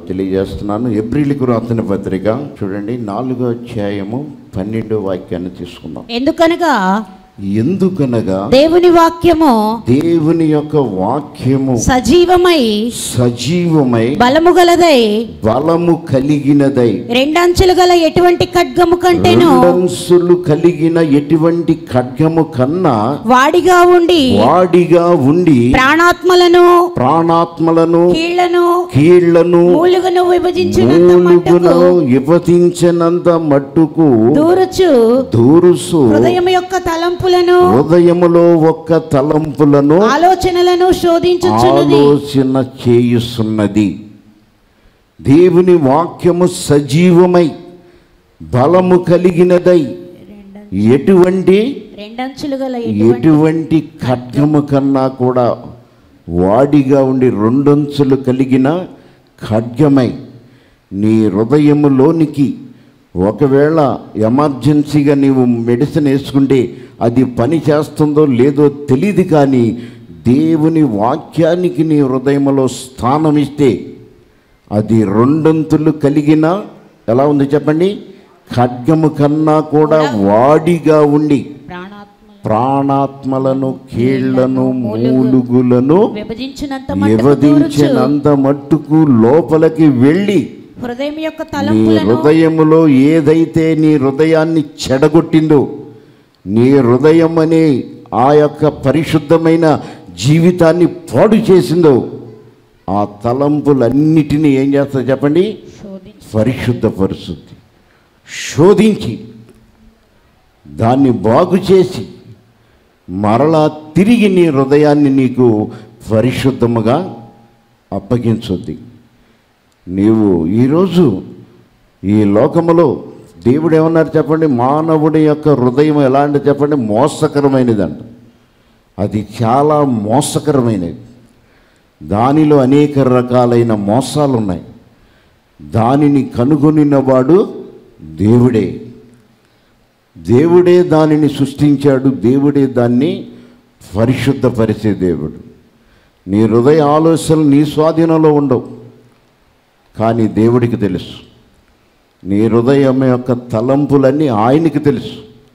తెలియజేస్తున్నాను ఎబ్రిలికు రాసిన పత్రిక చూడండి నాలుగో అధ్యాయము పన్నెండో వాక్యాన్ని తీసుకుందాం ఎందుకనగా ఎందుకనగా దేవుని వాక్యము దేవుని యొక్క వాక్యము సజీవమై సజీవమై బలము గలదై బలము కలిగినదై రెండంచులు గల ఎటువంటి ఖడ్గము కంటేను రెండంసులు కలిగిన ఎటువంటి ఖడ్గము కన్నా వాడిగా ఉండి వాడిగా ఉండి ప్రాణాత్మలను ప్రాణాత్మలను కీళ్లను కీళ్లను మూలుగును విభజించినంత మూలుగును మట్టుకు విభజించినంత మట్టుకు దూరచు దూరుసు హృదయం యొక్క తలంపులను హృదయములో ఒక్క తలంపులను ఆలోచనలను శోధించుచున్నది ఆలోచన చేయుచున్నది దేవుని వాక్యము సజీవమై బలము కలిగినదై ఎటువంటి రెండంచులు గల ఎటువంటి ఖడ్గము కన్నా కూడా వాడిగా ఉండి రెండొంచులు కలిగిన ఖడ్గమై నీ హృదయములోనికి ఒకవేళ ఎమర్జెన్సీగా నీవు మెడిసిన్ వేసుకుంటే అది పని చేస్తుందో లేదో తెలియదు కానీ దేవుని వాక్యానికి నీ హృదయంలో స్థానం ఇస్తే అది రెండొంతులు కలిగిన ఎలా ఉంది చెప్పండి ఖడ్గము కన్నా కూడా వాడిగా ఉండి ప్రాణాత్మ ప్రాణాత్మలను కీళ్లను మూలుగులను విభజించినంత మట్టుకు దూరచు విభజించినంత మట్టుకు లోపలికి వెళ్ళి హృదయం యొక్క నీ తలంపులను హృదయములో ఏదైతే నీ హృదయాన్ని చెడగొట్టిందో నీ హృదయం అనే ఆ యొక్క పరిశుద్ధమైన జీవితాన్ని పాడు చేసిందో ఆ తలంపులన్నిటినీ ఏం చేస్తా చెప్పండి శోధించు పరిశుద్ధపరుస్తుంది శోధించి దాన్ని బాగు చేసి మరలా తిరిగి నీ హృదయాన్ని నీకు పరిశుద్ధముగా అప్పగించుద్ది నీవు ఈరోజు ఈ లోకములో దేవుడు ఏమన్నారు చెప్పండి మానవుడి యొక్క హృదయం ఎలాంటి చెప్పండి మోసకరమైనదంట అది చాలా మోసకరమైనది దానిలో అనేక రకాలైన మోసాలు ఉన్నాయి దానిని కనుగొనినవాడు దేవుడే దేవుడే దానిని సృష్టించాడు దేవుడే దాన్ని పరిశుద్ధపరిచే దేవుడు నీ హృదయ ఆలోచనలు నీ స్వాధీనంలో ఉండవు కానీ దేవుడికి తెలుసు నీ హృదయం యొక్క తలంపులన్నీ ఆయనకి తెలుసు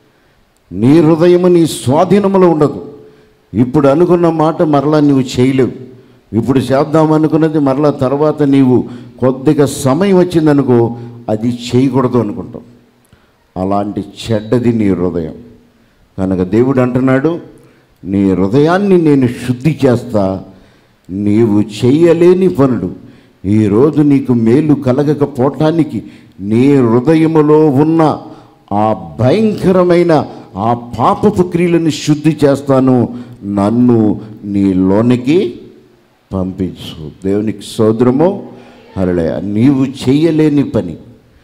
నీ హృదయము నీ స్వాధీనంలో ఉండదు ఇప్పుడు అనుకున్న మాట మరలా నువ్వు చేయలేవు ఇప్పుడు చేద్దాం అనుకున్నది మరలా తర్వాత నీవు కొద్దిగా సమయం వచ్చిందనుకో అది చేయకూడదు అనుకుంటావు అలాంటి చెడ్డది నీ హృదయం కనుక దేవుడు అంటున్నాడు నీ హృదయాన్ని నేను శుద్ధి చేస్తా నీవు చేయలేని పనులు ఈరోజు నీకు మేలు కలగకపోవటానికి నీ హృదయములో ఉన్న ఆ భయంకరమైన ఆ పాపపు క్రియలను శుద్ధి చేస్తాను నన్ను నీలోనికి పంపించు దేవునికి సోదరము అరలే నీవు చేయలేని పని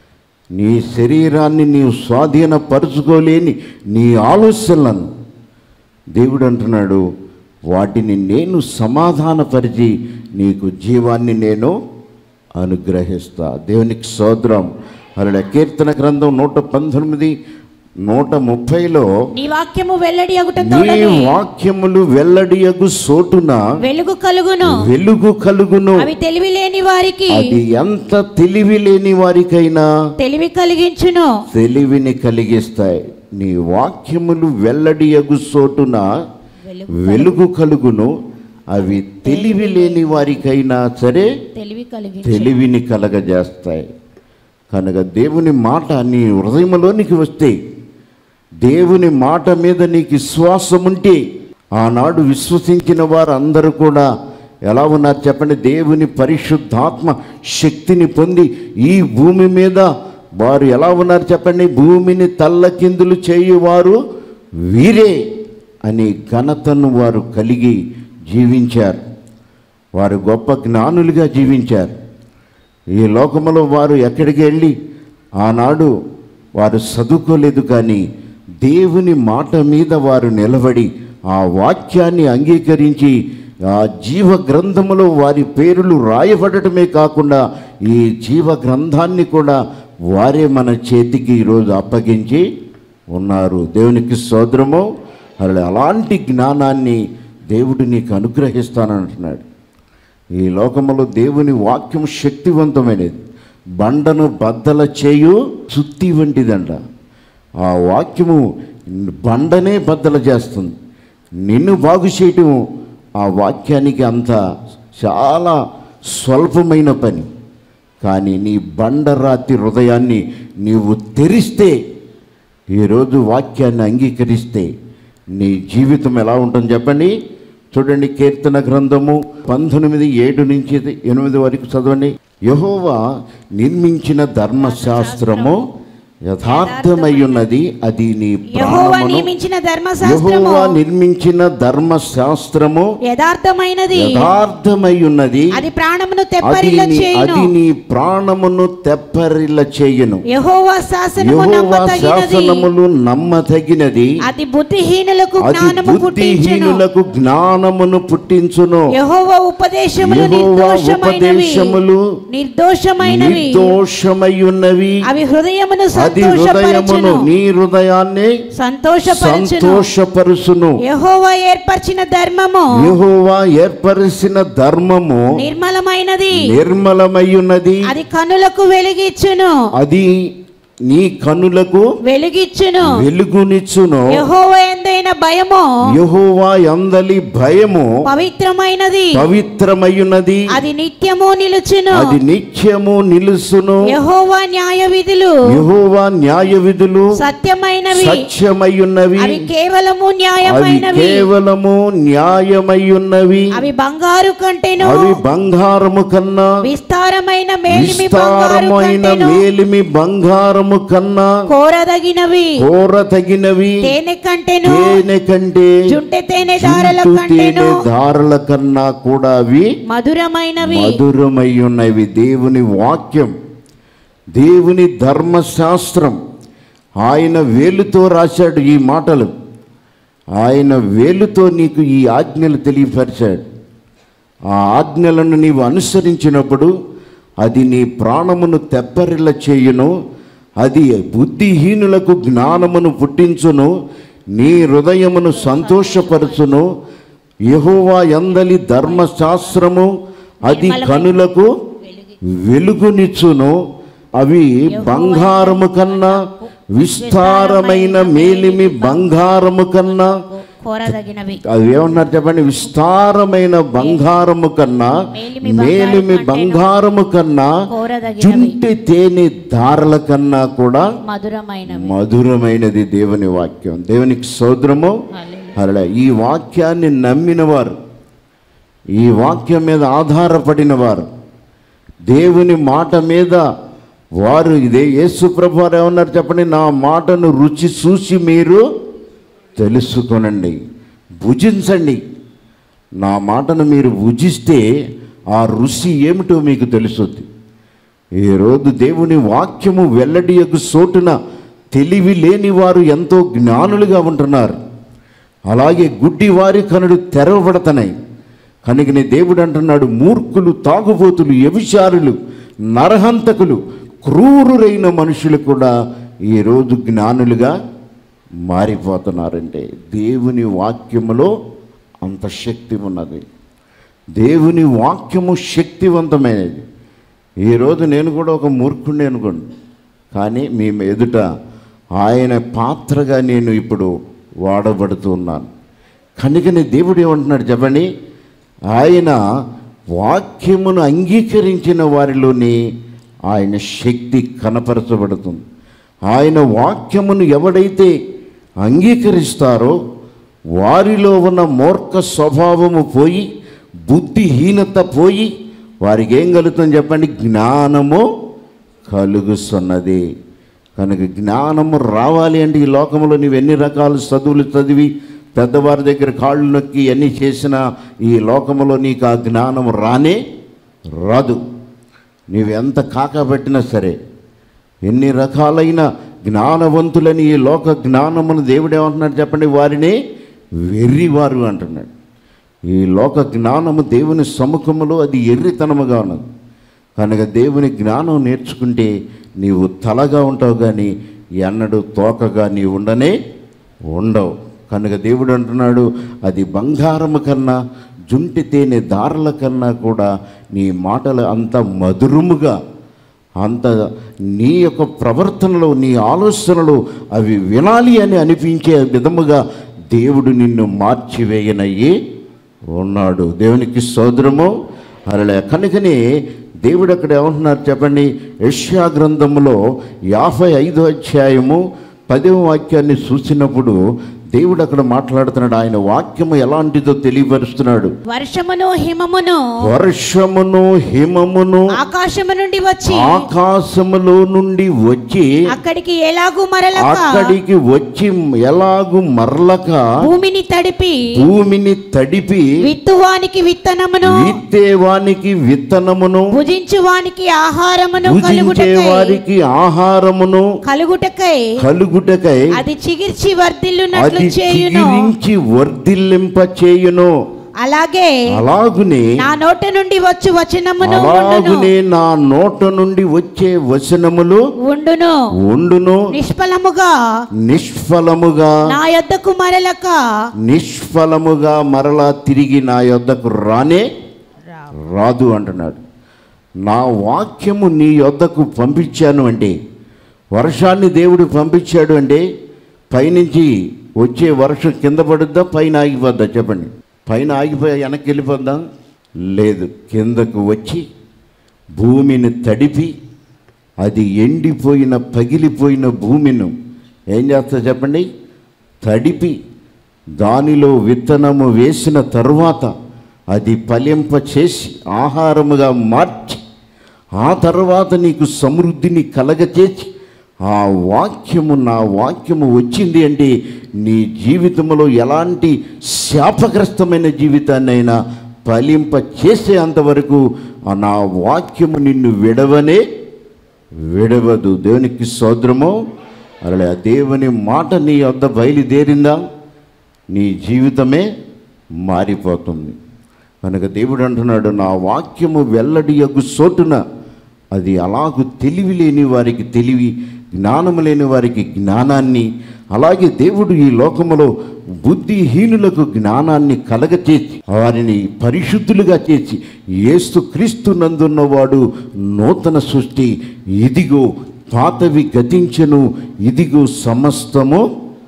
నీ శరీరాన్ని నీవు స్వాధీనపరుచుకోలేని నీ ఆలోచనలను దేవుడు అంటున్నాడు వాటిని నేను సమాధానపరిచి నీకు జీవాన్ని నేను అనుగ్రహిస్తా దేవునికి సోదరం అలా కీర్తన గ్రంథం నూట పంతొమ్మిది నూట ముప్పైలో నీ వాక్యము వెల్లడి నీ అగుటతో వాక్యములు వెల్లడియగు సోటున వెలుగు కలుగును వెలుగు కలుగును అవి తెలివి లేని వారికి అది ఎంత తెలివి లేని వారికైనా తెలివి కలిగించును తెలివిని కలిగిస్తాయి నీ వాక్యములు వెల్లడియగు చోటున వెలుగు కలుగును అవి తెలివి లేని వారికైనా సరే తెలివి కలిగించు తెలివిని కలగజేస్తాయి కనుక దేవుని మాట నీ హృదయంలోనికి వస్తే దేవుని మాట మీద నీకు విశ్వాసం ఉంటే ఆనాడు విశ్వసించిన వారు అందరూ కూడా ఎలా ఉన్నారు చెప్పండి దేవుని పరిశుద్ధాత్మ శక్తిని పొంది ఈ భూమి మీద వారు ఎలా ఉన్నారు చెప్పండి భూమిని తల్లకిందులు చేయువారు వీరే అనే ఘనతను వారు కలిగి జీవించారు వారు గొప్ప జ్ఞానులుగా జీవించారు ఈ లోకములో వారు ఎక్కడికి వెళ్ళి ఆనాడు వారు చదువుకోలేదు కానీ దేవుని మాట మీద వారు నిలబడి ఆ వాక్యాన్ని అంగీకరించి ఆ జీవ గ్రంథములో వారి పేర్లు రాయబడటమే కాకుండా ఈ జీవ గ్రంథాన్ని కూడా వారే మన చేతికి ఈరోజు అప్పగించి ఉన్నారు దేవునికి సోదరము అలా అలాంటి జ్ఞానాన్ని దేవుడు నీకు అనుగ్రహిస్తానంటున్నాడు ఈ లోకములో దేవుని వాక్యం శక్తివంతమైనది బండను బద్దల చేయు సుత్తి వంటిదంట ఆ వాక్యము బండనే బద్దల చేస్తుంది నిన్ను బాగు చేయటం ఆ వాక్యానికి అంత చాలా స్వల్పమైన పని కానీ నీ బండరాతి హృదయాన్ని నీవు తెరిస్తే ఈరోజు వాక్యాన్ని అంగీకరిస్తే నీ జీవితం ఎలా ఉంటుంది చెప్పండి చూడండి కీర్తన గ్రంథము పంతొమ్మిది ఏడు నుంచి ఎనిమిది వరకు చదవండి యహోవా నిర్మించిన ధర్మశాస్త్రము యథార్థమై ఉన్నది అది నీ యహోవా ప్రాణమును నియమించిన ధర్మశాస్త్రము యహోవా నిర్మించిన ధర్మశాస్త్రము యథార్థమైనది యథార్థమై ఉన్నది అది ప్రాణమును అది తెప్పరిల్ల నీ- చేయును అది నీ ప్రాణమును తెప్పరిల్ల చేయును యహోవా శాసనము యెహోవా నమ్మతగినది శాసనములు నమ్మతగినది అది బుద్ధిహీనులకు అది జ్ఞానము పుట్టించును బుద్ధిహీనులకు జ్ఞానమును పుట్టించును యహోవా ఉపదేశములు యెహోవా నిర్దోషమైనవి ఉపదేశములు నిర్దోషమైనవి నిర్దోషమై ఉన్నవి అవి హృదయమును అది హృదయమును సంతోషపరచును నీ హృదయాన్ని సంతోషపరచును సంతోషపరుచును యహోవా ఏర్పరిచిన ధర్మము యెహోవా ఏర్పరిచిన ధర్మము నిర్మలమైనది నిర్మలమై ఉన్నది అది కనులకు వెలిగిచ్చును అది నీ కనులకు వెలిగిచ్చును వెలుగునిచ్చును యహోవా ఎందైన భయము యెహోవా అందలి భయము పవిత్రమైనది పవిత్రమయున్నది అది నిత్యము నిలుచును అది నిత్యము నిలుసును యహోవా న్యాయ విధులు యెహోవా న్యాయ విధులు సత్యమైనవి సత్యమయున్నవి అవి కేవలము అవి న్యాయమైనవి కేవలము న్యాయమయున్నవి అవి బంగారు కంటెను అవి బంగారము కన్నా విస్తారమైన మేలిమి బంగారు విస్తారమైన కంటెను మేలిమి బంగారము కన్నా కోరదగినవి కోర తగినవి తేనె కంటెను తేనె కంటే జుంటె తేనె దారల చుట్టూ కంటెను తేనె దారుల కన్నా కూడా అవి మధురమైనవి మధురమై ఉన్నవి దేవుని వాక్యం దేవుని ధర్మశాస్త్రం ఆయన వేలుతో రాశాడు ఈ మాటలు ఆయన వేలుతో నీకు ఈ ఆజ్ఞలు తెలియపరిచాడు ఆ ఆజ్ఞలను నీవు అనుసరించినప్పుడు అది నీ ప్రాణమును తెప్పరిల్ల చేయును అది బుద్ధిహీనులకు జ్ఞానమును పుట్టించును నీ హృదయమును సంతోషపరచును యెహోవా ఎందలి ధర్మశాస్త్రము అది కనులకు వెలుగునిచ్చును అవి బంగారము కన్నా విస్తారమైన మేలిమి బంగారము కన్నా కోరదగినవి అది ఏమన్నారు చెప్పండి విస్తారమైన బంగారము కన్నా మేలిమి మేలిమి బంగారము కన్నా కోరదగినవి చుంటి తేనె దారల కన్నా కూడా మధురమైనవి మధురమైనది దేవుని వాక్యం దేవునికి సోదరము అలా ఈ వాక్యాన్ని నమ్మిన వారు ఈ వాక్యం మీద ఆధారపడిన వారు దేవుని మాట మీద వారు ఇదే యేసు ప్రభు వారు ఏమన్నారు చెప్పండి నా మాటను రుచి చూసి మీరు తెలుసుకొనండి భుజించండి నా మాటను మీరు భుజిస్తే ఆ రుచి ఏమిటో మీకు తెలుస్తుంది ఈరోజు దేవుని వాక్యము వెల్లడియకు సోటున తెలివి లేని వారు ఎంతో జ్ఞానులుగా ఉంటున్నారు అలాగే గుడ్డి వారి కనుడు తెరవబడతనాయి కనుకనే దేవుడు అంటున్నాడు మూర్ఖులు తాగుబోతులు వ్యభిచారులు నరహంతకులు క్రూరురైన మనుషులు కూడా ఈరోజు జ్ఞానులుగా మారిపోతున్నారంటే దేవుని వాక్యములో అంత శక్తి ఉన్నది దేవుని వాక్యము శక్తివంతమైనది ఈరోజు నేను కూడా ఒక మూర్ఖుడిని అనుకోండి కానీ మీ ఎదుట ఆయన పాత్రగా నేను ఇప్పుడు వాడబడుతున్నాను కనుకనే దేవుడు ఏమంటున్నాడు చెప్పండి ఆయన వాక్యమును అంగీకరించిన వారిలోని ఆయన శక్తి కనపరచబడుతుంది ఆయన వాక్యమును ఎవడైతే అంగీకరిస్తారో వారిలో ఉన్న మూర్ఖ స్వభావము పోయి బుద్ధిహీనత పోయి వారికి ఏం కలుగుతుంది చెప్పండి జ్ఞానము కలుగుతున్నది కనుక జ్ఞానము రావాలి అంటే ఈ లోకంలో నీవు ఎన్ని రకాల చదువులు చదివి పెద్దవారి దగ్గర కాళ్ళు నొక్కి ఎన్ని చేసినా ఈ లోకంలో నీకు ఆ జ్ఞానం రానే రాదు నీవు ఎంత కాకబెట్టినా సరే ఎన్ని రకాలైన జ్ఞానవంతులని ఈ లోక జ్ఞానమును దేవుడు ఏమంటున్నాడు చెప్పండి వారిని వెర్రివారు అంటున్నాడు ఈ లోక జ్ఞానము దేవుని సముఖములో అది ఎర్రితనముగా ఉన్నది కనుక దేవుని జ్ఞానం నేర్చుకుంటే నీవు తలగా ఉంటావు కానీ ఎన్నడూ తోకగా నీ ఉండనే ఉండవు కనుక దేవుడు అంటున్నాడు అది బంగారము కన్నా జుంటి తేనె దారుల కన్నా కూడా నీ మాటలు అంత మధురముగా అంత నీ యొక్క ప్రవర్తనలో నీ ఆలోచనలు అవి వినాలి అని అనిపించే విధముగా దేవుడు నిన్ను మార్చివేయనయ్యి ఉన్నాడు దేవునికి సోదరము అలా కనుకనే దేవుడు అక్కడ ఏమంటున్నారు చెప్పండి యష్యా గ్రంథములో యాభై ఐదో అధ్యాయము పదవ వాక్యాన్ని చూసినప్పుడు దేవుడు అక్కడ మాట్లాడుతున్నాడు ఆయన వాక్యము ఎలాంటిదో తెలియపరుస్తున్నాడు వర్షమును హిమమును వర్షమును హిమమును ఆకాశము నుండి వచ్చి ఆకాశములో నుండి వచ్చి అక్కడికి ఎలాగూ మరలక అక్కడికి వచ్చి ఎలాగు మరలక భూమిని తడిపి భూమిని తడిపి విత్తువానికి విత్తనమును విత్తేవానికి విత్తనమును భుజించువానికి ఆహారమును భుజించే కలుగుటకై వారికి ఆహారమును కలుగుటకై కలుగుటకై అది చిగిర్చి వర్ధిల్లునట్లు అది చేయును చిగిరించి వర్ధిల్లింప చేయును అలాగే అలాగునే నా నోట నుండి వచ్చు వచనమును ఉండును అలాగునే నా నోట నుండి వచ్చే వచనములు ఉండును ఉండును నిష్ఫలముగా నిష్ఫలముగా నా యొద్దకు మరలక నిష్ఫలముగా మరలా తిరిగి నా యొద్దకు రానే రాదు అంటున్నాడు నా వాక్యము నీ యొద్దకు పంపించాను అంటే వర్షాన్ని దేవుడు పంపించాడు అంటే పైనుంచి వచ్చే వర్షం కింద పడుద్దా పైన ఆగిపోద్దా చెప్పండి పైన ఆగిపోయి వెనక్కి వెళ్ళిపోద్దా లేదు కిందకు వచ్చి భూమిని తడిపి అది ఎండిపోయిన పగిలిపోయిన భూమిను ఏం చేస్తా చెప్పండి తడిపి దానిలో విత్తనము వేసిన తరువాత అది ఫలింప చేసి ఆహారముగా మార్చి ఆ తర్వాత నీకు సమృద్ధిని కలగచేసి ఆ వాక్యము నా వాక్యము వచ్చింది అంటే నీ జీవితంలో ఎలాంటి శాపగ్రస్తమైన జీవితాన్నైనా ఫలింప చేసే అంతవరకు ఆ నా వాక్యము నిన్ను విడవనే విడవదు దేవునికి సోదరము అలా దేవుని మాట నీ వద్ద బయలుదేరిందా నీ జీవితమే మారిపోతుంది కనుక దేవుడు అంటున్నాడు నా వాక్యము వెల్లడి యొక్క సోటున అది అలాగు తెలివి లేని వారికి తెలివి జ్ఞానము లేని వారికి జ్ఞానాన్ని అలాగే దేవుడు ఈ లోకములో బుద్ధిహీనులకు జ్ఞానాన్ని కలగచేసి వారిని పరిశుద్ధులుగా చేసి ఏస్తు క్రీస్తు నందున్నవాడు నూతన సృష్టి ఇదిగో పాతవి గతించెను ఇదిగో సమస్తము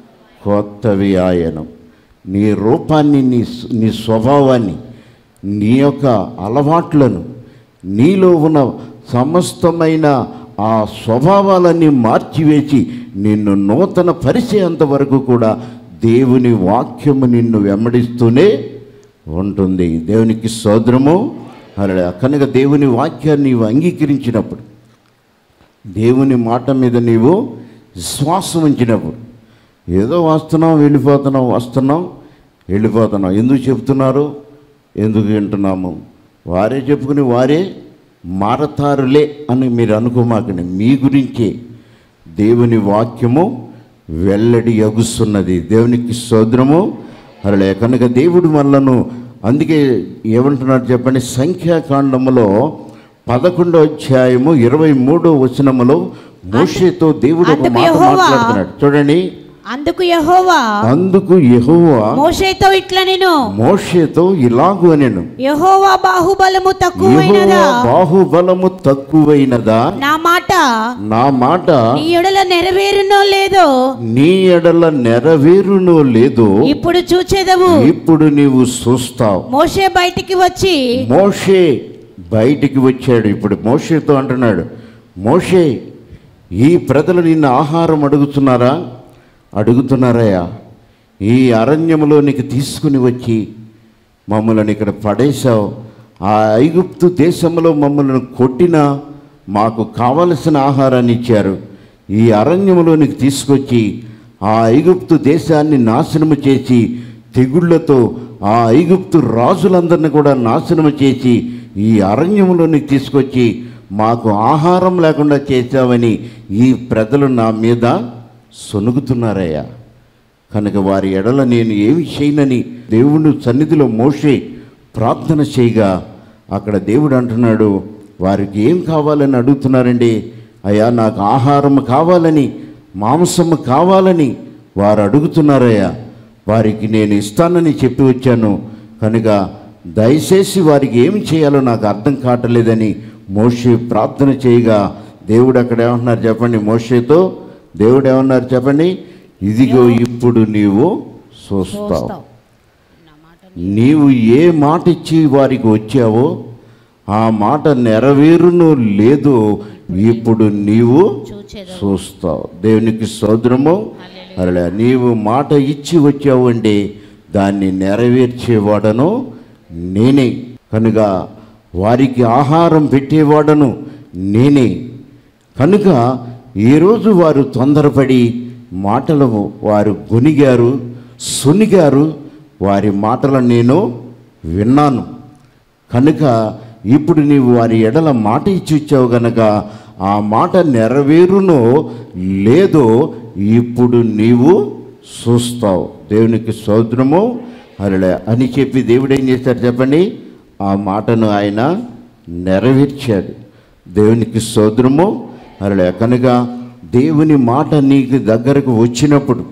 కొత్తవి ఆయనం నీ రూపాన్ని నీ నీ స్వభావాన్ని నీ యొక్క అలవాట్లను నీలో ఉన్న సమస్తమైన ఆ స్వభావాలన్నీ మార్చివేసి నిన్ను నూతన పరిచేంత వరకు కూడా దేవుని వాక్యము నిన్ను వెంబడిస్తూనే ఉంటుంది దేవునికి సోదరము అలా కనుక దేవుని వాక్యాన్ని నీవు అంగీకరించినప్పుడు దేవుని మాట మీద నీవు విశ్వాసం ఉంచినప్పుడు ఏదో వస్తున్నాం వెళ్ళిపోతున్నాం వస్తున్నాం వెళ్ళిపోతున్నాం ఎందుకు చెప్తున్నారు ఎందుకు వింటున్నాము వారే చెప్పుకుని వారే మారతారులే అని మీరు అనుకోమాకండి మీ గురించే దేవుని వాక్యము వెల్లడి అగుస్తున్నది దేవునికి సోదరము అలా కనుక దేవుడు మనలను అందుకే ఏమంటున్నాడు చెప్పండి సంఖ్యాకాండములో పదకొండో అధ్యాయము ఇరవై మూడో వచనములో మోషేతో దేవుడు ఒక అందుకు మాట యెహోవా మాట్లాడుతున్నాడు చూడండి అందుకు యెహోవా అందుకు యెహోవా మోషేతో ఇట్లా నేను మోషేతో ఇలాగు అనెను యెహోవా బాహుబలము తక్కువైనదా యెహోవా బాహుబలము తక్కువైనదా నా మాట నా మాట నీ ఎడల నెరవేరునో లేదో నీ ఎడల నెరవేరునో లేదో ఇప్పుడు చూచేదవు ఇప్పుడు నీవు చూస్తావు మోషే బయటికి వచ్చి మోషే బయటికి వచ్చాడు ఇప్పుడు మోషేతో అంటున్నాడు మోషే ఈ ప్రజలు నిన్న ఆహారం అడుగుతున్నారా అడుగుతున్నారయ్యా ఈ అరణ్యములో నీకు తీసుకుని వచ్చి మమ్మల్ని ఇక్కడ పడేశావు ఆ ఐగుప్తు దేశంలో మమ్మల్ని కొట్టినా మాకు కావలసిన ఆహారాన్ని ఇచ్చారు ఈ అరణ్యములోనికి తీసుకొచ్చి ఆ ఐగుప్తు దేశాన్ని నాశనము చేసి తెగుళ్లతో ఆ ఐగుప్తు రాజులందరిని కూడా నాశనము చేసి ఈ అరణ్యములోనికి తీసుకొచ్చి మాకు ఆహారం లేకుండా చేశావని ఈ ప్రజలు నా మీద సొనుగుతున్నారయ్యా కనుక వారి ఎడల నేను ఏమి చేయనని దేవుని సన్నిధిలో మోషే ప్రార్థన చేయగా అక్కడ దేవుడు అంటున్నాడు వారికి ఏం కావాలని అడుగుతున్నారండి అయ్యా నాకు ఆహారం కావాలని మాంసము కావాలని వారు అడుగుతున్నారయ్యా వారికి నేను ఇస్తానని చెప్పి వచ్చాను కనుక దయచేసి వారికి ఏమి చేయాలో నాకు అర్థం కావట్లేదని మోషే ప్రార్థన చేయగా దేవుడు అక్కడ ఏమంటున్నారు చెప్పండి మోషేతో దేవుడు ఏమన్నారు చెప్పండి ఇదిగో ఇప్పుడు నీవు చూస్తావు చూస్తావు నీవు ఏ మాట ఇచ్చి వారికి వచ్చావో ఆ మాట నెరవేరును లేదో ఇప్పుడు నీవు చూచేదవు చూస్తావు దేవునికి సోదరము అలా నీవు మాట ఇచ్చి వచ్చావు అంటే దాన్ని నెరవేర్చేవాడను నేనే కనుక వారికి ఆహారం పెట్టేవాడను నేనే కనుక ఈరోజు వారు తొందరపడి మాటలు వారు గొనిగారు సునిగారు వారి మాటలను నేను విన్నాను కనుక ఇప్పుడు నీవు వారి ఎడల మాట ఇచ్చి ఇచ్చావు గనక ఆ మాట నెరవేరునో లేదో ఇప్పుడు నీవు చూస్తావు దేవునికి సోదరము అరలే అని చెప్పి దేవుడు ఏం చేశాడు చెప్పండి ఆ మాటను ఆయన నెరవేర్చాడు దేవునికి సోదరము అరలే కనుక దేవుని మాట నీకు దగ్గరకు వచ్చినప్పుడు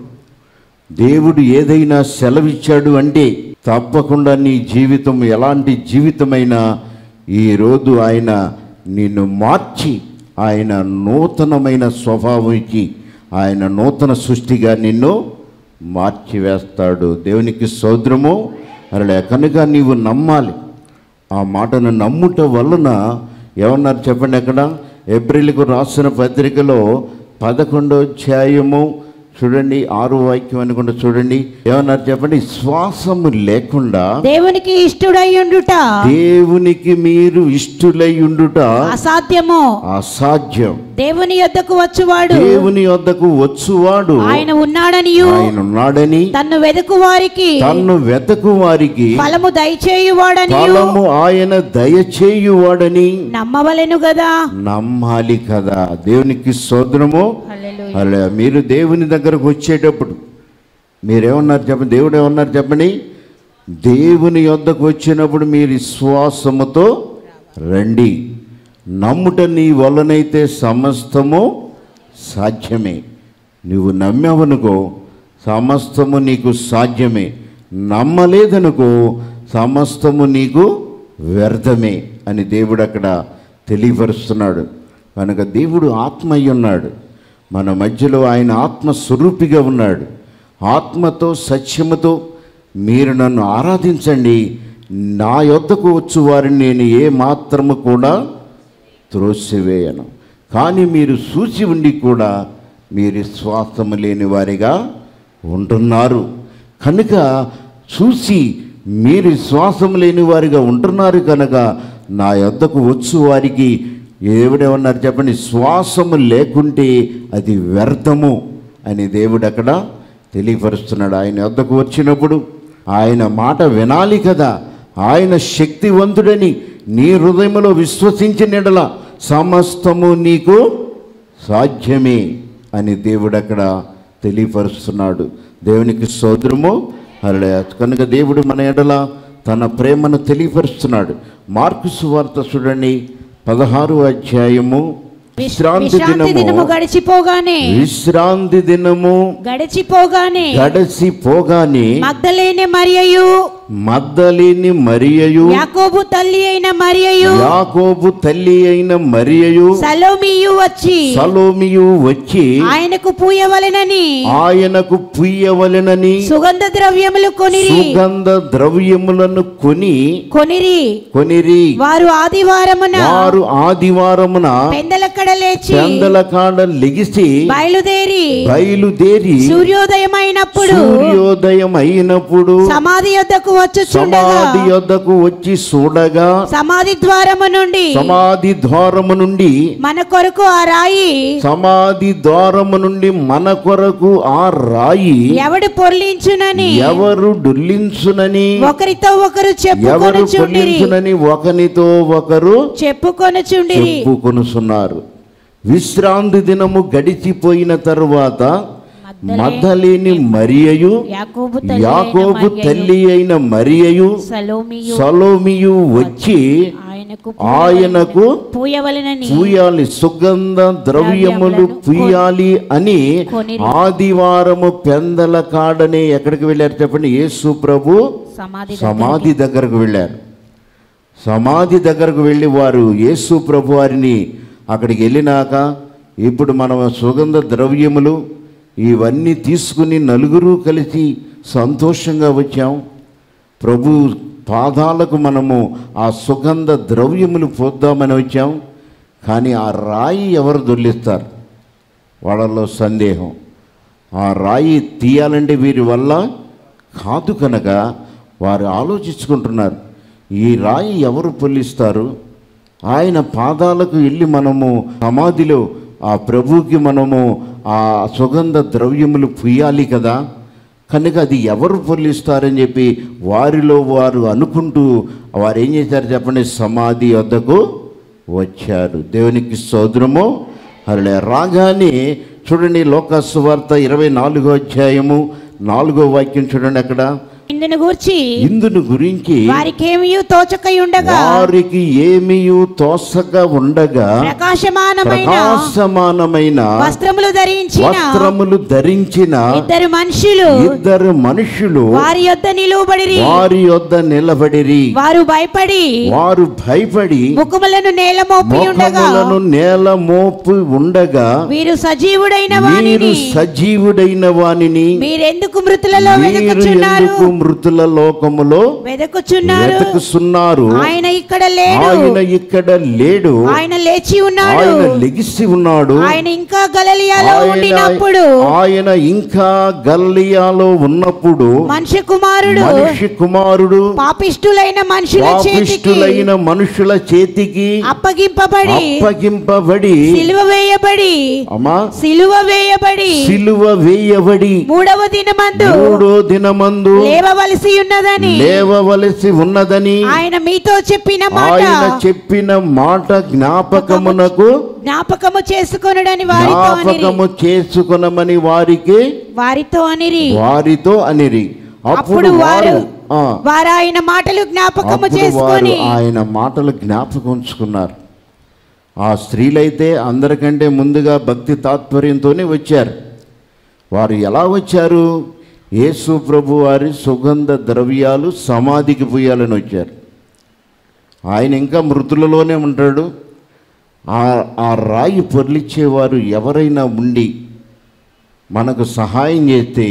దేవుడు ఏదైనా సెలవిచ్చాడు అంటే తప్పకుండా నీ జీవితం ఎలాంటి జీవితమైనా ఈరోజు ఆయన నిన్ను మార్చి ఆయన నూతనమైన స్వభావం ఇచ్చి ఆయన నూతన సృష్టిగా నిన్ను మార్చివేస్తాడు దేవునికి సోదరము అలా కనుక నీవు నమ్మాలి ఆ మాటను నమ్ముట వలన ఏమన్నారు చెప్పండి అక్కడ ఏప్రిల్కు రాసిన పత్రికలో పదకొండో అధ్యాయము చూడండి ఆరో వాక్యం అనుకుంటా చూడండి ఏమన్నారు చెప్పండి శ్వాసము లేకుండా దేవునికి ఇష్టడై ఉండుట దేవునికి మీరు ఇష్టులై ఉండుట అసాధ్యము అసాధ్యం దేవుని యొద్దకు వచ్చువాడు దేవుని వద్దకు వచ్చువాడు ఆయన ఉన్నాడనియు ఆయన ఉన్నాడని తన్ను వెదుకు వారికి తన్ను వెతకు వారికి ఫలము దయచేయువాడనియు ఫలము ఆయన దయచేయువాడని నమ్మవలెను గదా నమ్మాలి కదా దేవునికి సోదరము హల్లెలూయా. అలా మీరు దేవుని దగ్గరకు వచ్చేటప్పుడు మీరేమన్నారు చెప్పండి దేవుడు ఏమన్నారు చెప్పండి దేవుని యొద్దకు వచ్చినప్పుడు మీరు విశ్వాసముతో రండి నమ్ముట నీ వలనైతే సమస్తము సాధ్యమే నువ్వు నమ్మావనుకో సమస్తము నీకు సాధ్యమే నమ్మలేదనుకో సమస్తము నీకు వ్యర్థమే అని దేవుడు అక్కడ తెలియపరుస్తున్నాడు కనుక దేవుడు ఆత్మ అయి ఉన్నాడు మన మధ్యలో ఆయన ఆత్మ స్వరూపిగా ఉన్నాడు ఆత్మతో సత్యముతో మీరు నన్ను ఆరాధించండి నా యొద్దకు వచ్చు వారిని నేను ఏ మాత్రము కూడా త్రోసివేయను కానీ మీరు చూసి ఉండి కూడా మీరు శ్వాసము లేని వారిగా ఉంటున్నారు కనుక చూసి మీరు శ్వాసం లేని వారిగా ఉంటున్నారు కనుక నా యొద్దకు వచ్చు వారికి దేవుడేమన్నారు చెప్పండి శ్వాసము లేకుంటే అది వ్యర్థము అని దేవుడు అక్కడ తెలియపరుస్తున్నాడు ఆయన వద్దకు వచ్చినప్పుడు ఆయన మాట వినాలి కదా ఆయన శక్తివంతుడని నీ హృదయంలో విశ్వసించినడల సమస్తము నీకు సాధ్యమే అని దేవుడు అక్కడ తెలియపరుస్తున్నాడు దేవునికి సోదరము అలా కనుక దేవుడు మన ఎడల తన ప్రేమను తెలియపరుస్తున్నాడు మార్కు సువార్త చూడండి పదహారు అధ్యాయము విశ్రాంతి విశ్రాంతి దినము దినము గడిచిపోగానే విశ్రాంతి దినము గడిచిపోగానే గడసిపోగానే మగ్ధలేని మరియయు మద్దలేని మరియయు యాకోబు తల్లి అయిన మరియయు యాకోబు తల్లి అయిన మరియయు సలోమియు వచ్చి సలోమియు వచ్చి ఆయనకు పూయవలెనని ఆయనకు పుయ్యవలెనని సుగంధ ద్రవ్యములు కొనిరి సుగంధ ద్రవ్యములను కొని కొనిరి కొనిరి వారు ఆదివారమున వారు ఆదివారమున పెందలక్కడ లేచి చందల కాడ లెగిసి బయలుదేరి బయలుదేరి సూర్యోదయమైనప్పుడు సూర్యోదయం అయినప్పుడు సమాధి యొద్దకు వచ్చుచుండగా సమాధి యొద్దకు వచ్చి చూడగా సమాధి ద్వారము నుండి సమాధి ద్వారము నుండి మన కొరకు ఆ రాయి సమాధి ద్వారము నుండి మన కొరకు ఆ రాయి ఎవడు పొర్లించునని ఎవరు డుల్లించునని ఒకరితో ఒకరు ఎవరు చెప్పుకొనుచుండిరి పొల్లించునని ఒకనితో ఒకరు చెప్పుకొనుచుండిరి చెప్పుకొనుచున్నారు విశ్రాంతి దినము గడిచిపోయిన తరువాత మద్దలేని మరియయు యాకోబు తల్లి అయిన యాకోబు మరియయు, తల్లి అయిన మరియయు సలోమియు సలోమియు వచ్చి ఆయనకు ఆయనకు పూయవలెనని పూయాలి సుగంధ ద్రవ్యములు పూయాలి అని కొనిరి. ఆదివారము పెందల కాడని ఎక్కడికి వెళ్ళారు చెప్పండి యేసు ప్రభు సమాధి సమాధి దగ్గరకు వెళ్ళారు సమాధి దగ్గరకు వెళ్ళి వారు యేసు ప్రభు వారిని అక్కడికి వెళ్ళినాక ఇప్పుడు మనం సుగంధ ద్రవ్యములు ఇవన్నీ తీసుకుని నలుగురు కలిసి సంతోషంగా వచ్చాం ప్రభు పాదాలకు మనము ఆ సుగంధ ద్రవ్యములు పోద్దామని వచ్చాం కానీ ఆ రాయి ఎవరు దొల్లిస్తారు వాళ్ళలో సందేహం ఆ రాయి తీయాలంటే వీరి వల్ల కాదు కనుక వారు ఆలోచించుకుంటున్నారు ఈ రాయి ఎవరు పొల్లిస్తారు ఆయన పాదాలకు వెళ్ళి మనము సమాధిలో ఆ ప్రభువుకి మనము ఆ సుగంధ ద్రవ్యములు పుయ్యాలి కదా కనుక అది ఎవరు పొల్లిస్తారని చెప్పి వారిలో వారు అనుకుంటూ వారు ఏం చేశారు చెప్పండి సమాధి వద్దకు వచ్చారు దేవునికి సోదరము అలా రాగానే చూడండి లోకాసు వార్త ఇరవై నాలుగో అధ్యాయము నాలుగో వాక్యం చూడండి అక్కడ ఇందును గూర్చి ఇందును గురించి వారికేమీ తోచకై ఉండగా వారికి ఏమియు తోసక ఉండగా ప్రకాశమానమైన ప్రకాశమానమైన వస్త్రములు ధరించిన వస్త్రములు ధరించిన ఇద్దరు మనుషులు ఇద్దరు మనుషులు వారి యొద్ద నిలువబడిరి వారి యొద్ద నిలబడిరి వారు భయపడి వారు భయపడి ముఖములను నేల మోపి ఉండగా ముఖములను నేల మోపు ఉండగా వీరు సజీవుడైన మీరు వానిని సజీవుడైన వానిని మీరెందుకు మృతులలో మీరు వెతుకుచున్నారు ఎందుకు మృతుల లోకములో వెతుకుచున్నారు వెతుకుస్తున్నారు ఆయన ఇక్కడ లేడు ఆయన ఇక్కడ లేడు ఆయన లేచి ఉన్నాడు ఆయన లెగిసి ఉన్నాడు ఆయన ఇంకా గలలియాలో ఆయన ఉండినప్పుడు ఆయన ఇంకా గల్లియాలో ఉన్నప్పుడు మనుష్య కుమారుడు మనిషి కుమారుడు పాపిష్టులైన మనుషుల చేతికి పాపిష్టులైన మనుషుల చేతికి అప్పగింపబడి అప్పగింపబడి సిలువ వేయబడి అమ్మా సిలువ వేయబడి సిలువ వేయబడి మూడవ దినమందు మూడో దినమందు లేవవలసి ఉన్నదని లేవవలసి ఉన్నదని ఆయన మీతో చెప్పిన మాట ఆయన చెప్పిన మాట జ్ఞాపకమునకు జ్ఞాపకము చేసుకొనుడని వారితో అనిరి జ్ఞాపకము చేసుకునమని వారికి వారితో అనిరి వారితో అనిరి అప్పుడు అప్పుడు వారు వారు ఆ, వారు ఆయన మాటలు జ్ఞాపకము అప్పుడు వారు చేసుకొని ఆయన మాటలు జ్ఞాపకం ఉంచుకున్నారు ఆ స్త్రీలైతే అందరికంటే ముందుగా భక్తి తాత్పర్యంతోనే వచ్చారు వారు ఎలా వచ్చారు యేసు ప్రభు వారి సుగంధ ద్రవ్యాలు సమాధికి పోయాలని వచ్చారు ఆయన ఇంకా మృతులలోనే ఉంటాడు ఆ ఆ రాయి పొర్లిచ్చేవారు ఎవరైనా ఉండి మనకు సహాయం చేస్తే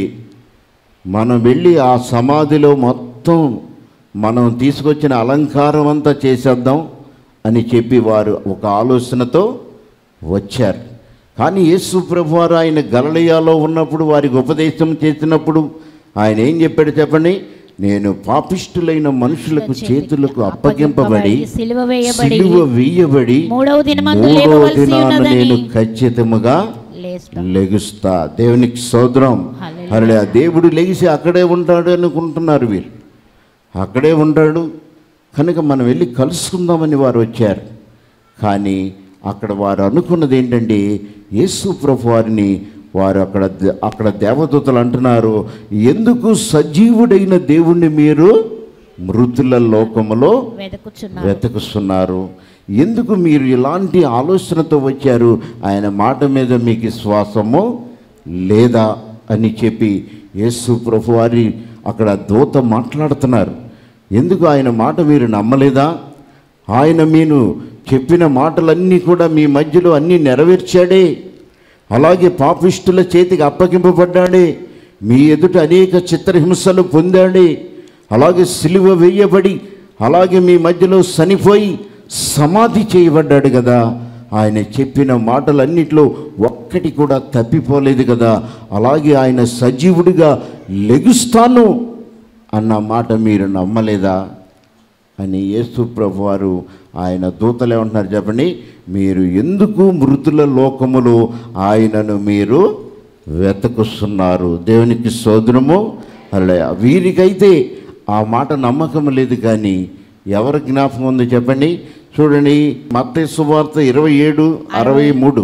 మనం వెళ్ళి ఆ సమాధిలో మొత్తం మనం తీసుకొచ్చిన అలంకారం అంతా చేసేద్దాం అని చెప్పి వారు ఒక ఆలోచనతో వచ్చారు కానీ యేసు ప్రభు వారు ఆయన గలలియాలో ఉన్నప్పుడు వారికి ఉపదేశం చేసినప్పుడు ఆయన ఏం చెప్పాడు చెప్పండి నేను పాపిష్టులైన మనుషులకు చేతులకు అప్పగింపబడి సిలువ వేయబడి సిలువ వేయబడి మూడవ దినమందు మూడో లేవవలసి దినాన ఉన్నదని నేను ఖచ్చితముగా లేస్తా లెగుస్తా దేవునికి సోదరం హల్లెలూయా. అరే ఆ దేవుడు లెగిసి అక్కడే ఉంటాడు అనుకుంటున్నారు వీరు అక్కడే ఉంటాడు కనుక మనం వెళ్ళి కలుసుకుందామని వారు వచ్చారు కానీ అక్కడ వారు అనుకున్నది ఏంటంటే యేసు ప్రభు వారిని వారు అక్కడ దే- అక్కడ దేవదూతలు అంటున్నారు ఎందుకు సజీవుడైన దేవుణ్ణి మీరు మృతుల లోకములో వెదకుచున్నారు వెతుకుస్తున్నారు ఎందుకు మీరు ఇలాంటి ఆలోచనతో వచ్చారు ఆయన మాట మీద మీకు విశ్వాసము లేదా అని చెప్పి యేసు ప్రభు వారి అక్కడ దూత మాట్లాడుతున్నారు ఎందుకు ఆయన మాట మీరు నమ్మలేదా ఆయన మీరు చెప్పిన మాటలన్నీ కూడా మీ మధ్యలో అన్నీ నెరవేర్చాడే అలాగే పాపిష్టుల చేతికి అప్పగింపబడ్డాడే మీ ఎదుట అనేక చిత్రహింసలు పొందాడే అలాగే సిలువ వేయబడి అలాగే మీ మధ్యలో చనిపోయి సమాధి చేయబడ్డాడు కదా ఆయన చెప్పిన మాటలన్నిట్లో ఒక్కటి కూడా తప్పిపోలేదు కదా అలాగే ఆయన సజీవుడిగా లెగుస్తాను అన్న మాట మీరు నమ్మలేదా అని యేసు ప్రభు వారు ఆయన దూతలు ఏమంటున్నారు చెప్పండి మీరు ఎందుకు మృతుల లోకములో ఆయనను మీరు వెతకుస్తున్నారు దేవునికి సోదరము అలా వీరికైతే ఆ మాట నమ్మకం లేదు కానీ ఎవరి జ్ఞాపకం ఉంది చెప్పండి చూడండి మత్తయి సువార్త ఇరవై ఏడు అరవై మూడు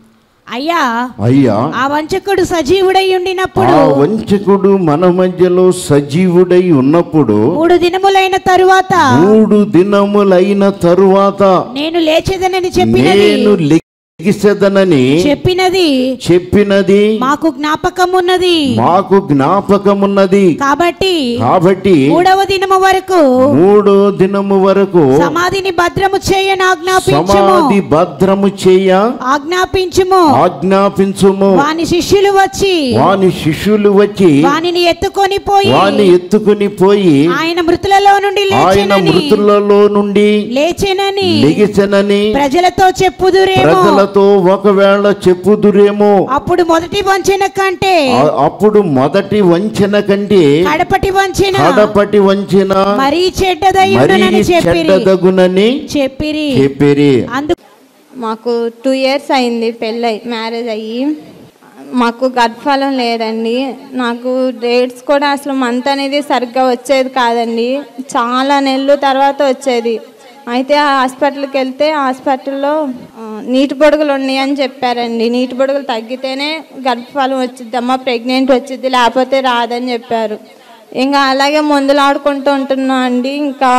అయ్యా అయ్యా ఆ వంచకుడు సజీవుడై ఉండినప్పుడు ఆ వంచకుడు మన మధ్యలో సజీవుడై ఉన్నప్పుడు మూడు దినములైన తరువాత మూడు దినములైన తరువాత నేను లేచేదనని చెప్పినది నేను లెగిసెదనని చెప్పినది చెప్పినది మాకు జ్ఞాపకం ఉన్నది మాకు జ్ఞాపకమున్నది కాబట్టి కాబట్టి మూడవ దినము వరకు మూడో దినము వరకు సమాధిని భద్రము చేయని ఆజ్ఞాపించుము సమాధి భద్రము చేయ ఆజ్ఞాపించుము ఆజ్ఞాపించుము వాని శిష్యులు వచ్చి వాని శిష్యులు వచ్చి వానిని ఎత్తుకొని పోయి వాని ఎత్తుకుని పోయి ఆయన మృతులలో నుండి ఆయన లేచెనని మృతులలో నుండి లేచెనని లెగిసెనని ప్రజలతో చెప్పుదురేమో ప్రజలతో ఒకవేళ చెప్పుదురేమో అప్పుడు మొదటి వంచన కంటే ఆ- అప్పుడు మొదటి వంచన కంటే కడపటి వంచన కడపటి వంచన మరీ చెడ్డదై మరీ ఉండునని చెప్పిరి చెడ్డదగునని చెప్పిరి చెప్పిరి అందు మాకు టూ ఇయర్స్ అయింది పెళ్ళై మ్యారేజ్ అయ్యి మాకు గర్భఫలం లేదండి నాకు డేట్స్ కూడా అసలు మంత్ అనేది సరిగ్గా వచ్చేది కాదండి చాలా నెలలు తర్వాత వచ్చేది అయితే ఆ హాస్పిటల్కి వెళ్తే హాస్పిటల్లో ఆ, నీటి బొడుగులు ఉన్నాయి అని చెప్పారండి నీటి బొడుగులు తగ్గితేనే గర్భఫలం వచ్చిద్దమ్మా ప్రెగ్నెంట్ వచ్చిద్ది లేకపోతే రాదని చెప్పారు ఇంకా అలాగే మందులు ఆడుకుంటూ ఉంటున్నా అండి ఇంకా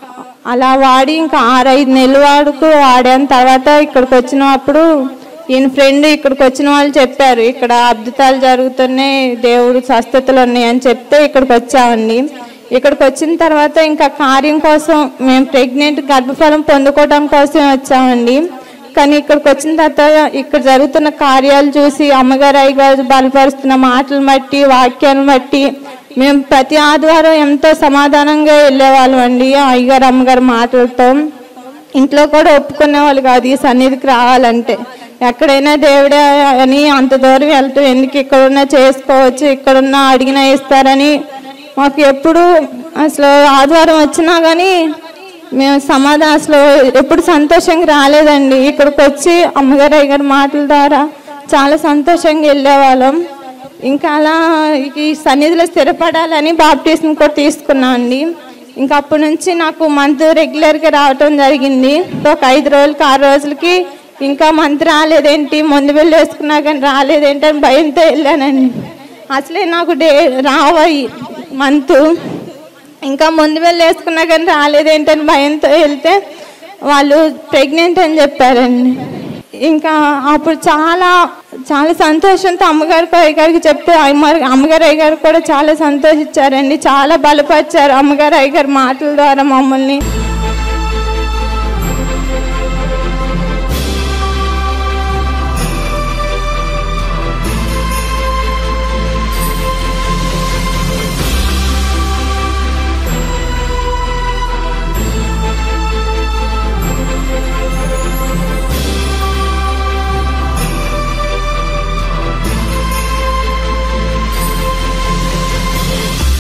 అలా వాడి ఇంకా ఆరైదు నెలల వరకు వాడాను తర్వాత ఇక్కడికి వచ్చినప్పుడు ఈయన ఫ్రెండ్ ఇక్కడికి వచ్చిన వాళ్ళు చెప్పారు ఇక్కడ అద్భుతాలు జరుగుతున్నాయి దేవుడు స్వస్థతలు ఉన్నాయని చెప్తే ఇక్కడికి వచ్చామండి ఇక్కడికి వచ్చిన తర్వాత ఇంకా కార్యం కోసం మేము ప్రెగ్నెంట్ గర్భఫలం పొందుకోవడం కోసం వచ్చామండి కానీ ఇక్కడికి వచ్చిన తర్వాత ఇక్కడ జరుగుతున్న కార్యాలు చూసి అమ్మగారు అయ్యగారు బలపరుస్తున్న మాటలు బట్టి వాక్యాలను బట్టి మేము ప్రతి ఆదివారం ఎంతో సమాధానంగా వెళ్ళేవాళ్ళం అండి అయ్యగారు అమ్మగారు మాటలతో ఇంట్లో కూడా ఒప్పుకునే వాళ్ళు కాదు ఈ సన్నిధికి రావాలంటే ఎక్కడైనా దేవుడే అని అంత దూరం వెళ్తూ ఎందుకు ఇక్కడున్నా చేసుకోవచ్చు ఇక్కడున్నా అడిగినా ఇస్తారని మాకు ఎప్పుడు అసలు ఆదివారం వచ్చినా కానీ మేము సమాధానం అసలు ఎప్పుడు సంతోషంగా రాలేదండి ఇక్కడికి వచ్చి అమ్మగారు అయ్యగారి మాటల ద్వారా చాలా సంతోషంగా వెళ్ళేవాళ్ళం ఇంకా అలా ఈ సన్నిధిలో స్థిరపడాలని బాప్టిజం కూడా తీసుకున్నాం అండి ఇంకా అప్పటి నుంచి నాకు మంత్ రెగ్యులర్గా రావటం జరిగింది ఒక ఐదు రోజులకి ఆరు రోజులకి ఇంకా మంత్ రాలేదేంటి ముందు వెళ్ళి వేసుకున్నా కానీ రాలేదేంటి అని భయంతో వెళ్ళానండి అసలే నాకు డే రావాయి మంత్ ఇంకా ముందు వెళ్ళి వేసుకున్నా కానీ రాలేదేంటని భయంతో వెళ్తే వాళ్ళు ప్రెగ్నెంట్ అని చెప్పారండి ఇంకా అప్పుడు చాలా చాలా సంతోషంతో అమ్మగారికి అయ్యగారికి చెప్తే అమ్మగారు అమ్మగారు అయ్యగారు కూడా చాలా సంతోషించారండి చాలా బలపరిచారు అమ్మగారు అయ్యగారి మాటల ద్వారా మమ్మల్ని